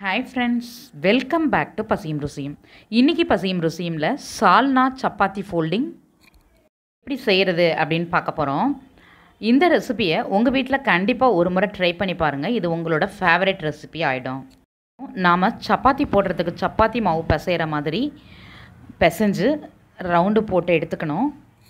hi friends welcome back to பசியும் ருசியும் இன்றைக்கி பசியும் ருசியுமில் சால்னா சப்பாத்தி ஃபோல்டிங் எப்படி செய்கிறது அப்படின்னு பார்க்க போகிறோம் இந்த ரெசிபியை உங்கள் வீட்டில் கண்டிப்பாக ஒரு முறை ட்ரை பண்ணி பாருங்கள் இது உங்களோட ஃபேவரட் ரெசிபி ஆகிடும் நாம் சப்பாத்தி போடுறதுக்கு சப்பாத்தி மாவு பிசைகிற மாதிரி பிசைஞ்சு ரவுண்டு போட்டு எடுத்துக்கணும்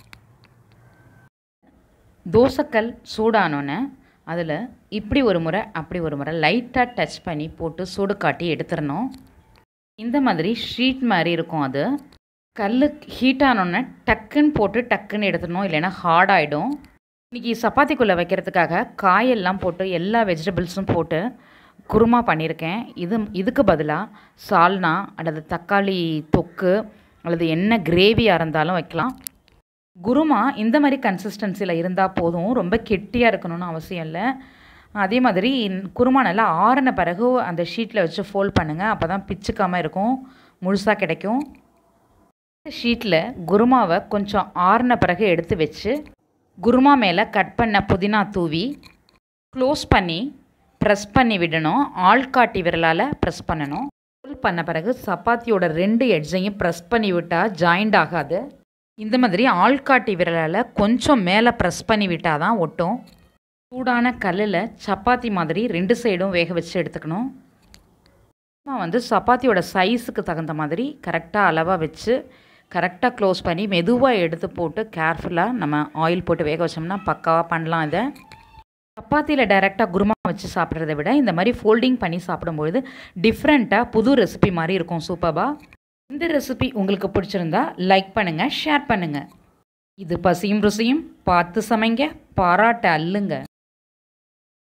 தோசைக்கல் சூடானோன்னே அதில் இப்படி ஒரு முறை அப்படி ஒரு முறை லைட்டாக டச் பண்ணி போட்டு சூடு காட்டி எடுத்துடணும் இந்த மாதிரி ஷீட் மாதிரி இருக்கும் அது கல் ஹீட் ஆனோடனே டக்குன்னு போட்டு டக்குன்னு எடுத்துடணும் இல்லைன்னா ஹார்ட் ஆகிடும் இன்றைக்கி சப்பாத்திக்குள்ளே வைக்கிறதுக்காக காயெல்லாம் போட்டு எல்லா வெஜிடபிள்ஸும் போட்டு குருமா பண்ணியிருக்கேன் இது இதுக்கு பதிலாக சால்னா அல்லது தக்காளி தொக்கு அல்லது என்ன கிரேவியாக இருந்தாலும் வைக்கலாம் குருமா இந்த மாதிரி கன்சிஸ்டன்சியில் இருந்தால் போதும் ரொம்ப கெட்டியாக இருக்கணும்னு அவசியம் இல்லை அதே மாதிரி குருமா நல்லா ஆறின பிறகு அந்த ஷீட்டில் வச்சு ஃபோல்ட் பண்ணுங்கள் அப்போ தான் பிச்சுக்காமல் இருக்கும் முழுசாக கிடைக்கும் இந்த ஷீட்டில் குருமாவை கொஞ்சம் ஆறின பிறகு எடுத்து வச்சு குருமா மேலே கட் பண்ண புதினா தூவி க்ளோஸ் பண்ணி ப்ரெஸ் பண்ணி விடணும் ஆள்காட்டி விரலால் ப்ரெஸ் பண்ணணும் ஃபோல்ட் பண்ண பிறகு சப்பாத்தியோட ரெண்டு எட்ஜையும் ப்ரெஸ் பண்ணி விட்டால் ஜாயிண்ட் ஆகாது இந்த மாதிரி ஆள்காட்டி விரலால் கொஞ்சம் மேலே ப்ரெஸ் பண்ணி விட்டால் தான் ஒட்டும் சூடான கல்லில் சப்பாத்தி மாதிரி ரெண்டு சைடும் வேக வச்சு எடுத்துக்கணும் நான் வந்து சப்பாத்தியோட சைஸுக்கு தகுந்த மாதிரி கரெக்டாக அளவாக வச்சு கரெக்டாக க்ளோஸ் பண்ணி மெதுவாக எடுத்து போட்டு கேர்ஃபுல்லாக நம்ம ஆயில் போட்டு வேக வச்சோம்னா பக்காவாக பண்ணலாம் இதை சப்பாத்தியில் டைரெக்டாக குருமா வச்சு சாப்பிட்றத விட இந்த மாதிரி ஃபோல்டிங் பண்ணி சாப்பிடும்பொழுது டிஃப்ரெண்ட்டாக புது ரெசிபி மாதிரி இருக்கும் சூப்பராக இந்த ரெசிபி உங்களுக்கு பிடிச்சிருந்தா லைக் பண்ணுங்கள் ஷேர் பண்ணுங்கள் இது பசியும் ருசியும் பார்த்து சமைங்க பாராட்ட அல்லுங்க